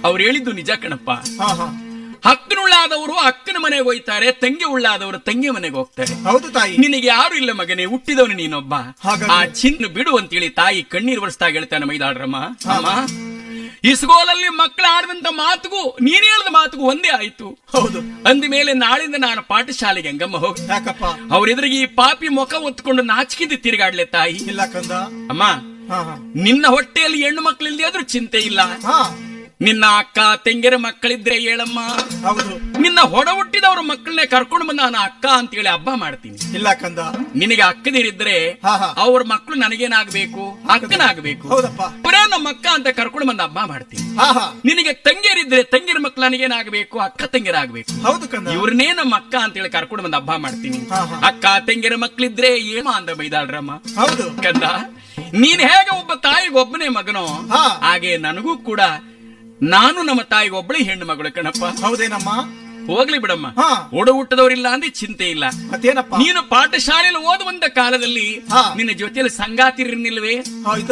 ಅವ್ರು ಹೇಳಿದ್ದು ನಿಜ ಕಣಪ್ಪ ಹಾ ಹಾ ಅಕ್ಕನುಳ್ಳಾದವರು ಅಕ್ಕನ ಮನೆಗೆ ಹೋಯ್ತಾರೆ ತಂಗಿ ಉಳ್ಳಾದವರು ತಂಗಿ ಮನೆಗೆ ಹೋಗ್ತಾರೆ ಹೌದು ತಾಯಿ ನಿನಗೆ ಯಾರು ಇಲ್ಲ ಮಗನೇ ಹುಟ್ಟಿದವನು ನೀನೊಬ್ಬ ಹಾಗಾದ್ರೆ? ಆ ಚಿನ್ನ ಬಿಡು ಅಂತೇಳಿ ತಾಯಿ ಕಣ್ಣೀರು ಬರ್ಸ್ತಾ ಹೇಳ್ತಾನೆ ಮೈದಾಡ್ರಮ್ಮ ಅಮ್ಮ ಇಸ್ಗೋಲಲ್ಲಿ ಮಕ್ಕಳು ಆಡಿದಂತ ಮಾತುಗೂ ನೀನ್ ಹೇಳಿದ ಮಾತುಗೂ ಒಂದೇ ಆಯ್ತು ಹೌದು ಅಂದ ಮೇಲೆ ನಾಳಿಂದ ನಾನು ಪಾಠಶಾಲೆಗೆ ಹಂಗಮ್ಮ ಹೋಗಿ ಯಾಕಪ್ಪ ಅವ್ರ ಎದುರಿಗೆ ಈ ಪಾಪಿ ಮುಖ ಹೊತ್ಕೊಂಡು ನಾಚಿಕಿದ್ದು ತಿರುಗಾಡ್ಲೆ ತಾಯಿ ಇಲ್ಲ ಕಂದ ಅಮ್ಮ ಹಾ ಹಾ ನಿನ್ನ ಹೊಟ್ಟೆಯಲ್ಲಿ ಹೆಣ್ಣು ಮಕ್ಕಳಿಲ್ದೇ ಆದ್ರೂ ಚಿಂತೆ ಇಲ್ಲ ಹಾ ನಿನ್ನ ಅಕ್ಕ ತಂಗಿರ ಮಕ್ಕಳಿದ್ರೆ ಹೇಳಮ್ಮ ಹೌದು ನಿನ್ನ ಹೊಡ ಹುಟ್ಟಿದವ್ರ ಮಕ್ಕಳನ್ನೇ ಕರ್ಕೊಂಡು ಬಂದು ನಾನು ಅಕ್ಕ ಅಂತೇಳಿ ಹಬ್ಬ ಮಾಡ್ತೀನಿ ಇಲ್ಲ ಕಂದ ನಿನಗೆ ಅಕ್ಕದಿರಿದ್ರೆ ಹಾ, ಹಾ. ಅವ್ರ ಮಕ್ಕಳು ನನಗೇನಾಗ್ಬೇಕು ಅಕ್ಕನಾಗ್ಬೇಕು ಹೌದಪ್ಪ ಅವರೇ ನಮ್ಮ ಅಕ್ಕ ಅಂತ ಕರ್ಕೊಂಡು ಬಂದು ಹಬ್ಬ ಮಾಡ್ತೀನಿ ಹಾ ಹಾ ನಿನಗೆ ತಂಗಿಯರಿದ್ರೆ ತಂಗಿರ ಮಕ್ಕಳು ನನಗೇನಾಗ್ಬೇಕು ಅಕ್ಕ ತಂಗಿರಾಗ್ಬೇಕು ಹೌದು ಕಂದ ಇವ್ರನ್ನೇ ನಮ್ಮ ಅಕ್ಕ ಅಂತೇಳಿ ಕರ್ಕೊಂಡು ಬಂದು ಹಬ್ಬ ಮಾಡ್ತೀನಿ ಹಾ, ಹಾ. ಅಕ್ಕ ತಂಗಿರ ಮಕ್ಕಳಿದ್ರೆ ಏಮ ಅಂದ ಬೈದಾಳ್ರಮ್ಮ ಹೌದು ಕಂದ ನೀನ್ ಹೇಗೆ ಒಬ್ಬ ತಾಯಿಗೆ ಒಬ್ಬನೇ ಮಗನೋ ಹಾ. ಹಾಗೆ ನನಗೂ ಕೂಡ ನಾನು ನಮ್ಮ ತಾಯಿಗೆ ಒಬ್ಬಳೇ ಹೆಣ್ಣು ಮಗಳು ಕಣಪ್ಪ ಹೌದೇನಮ್ಮ ಹೋಗ್ಲಿ ಬಿಡಮ್ಮ ಹಾ. ಓಡ ಹುಟ್ಟದವರಿಲ್ಲ ಅಂದ್ರೆ ಚಿಂತೆ ಇಲ್ಲ ಮತ್ತೇನಪ್ಪ ನೀನು ಪಾಠಶಾಲೆಯಲ್ಲಿ ಓದುವಂತ ಕಾಲದಲ್ಲಿ ಹಾ. ನಿನ್ನ ಜೊತೆಯಲ್ಲಿ ಸಂಗಾತಿರಿರ್ನಿಲ್ವೇ ಹಾ, ಇದು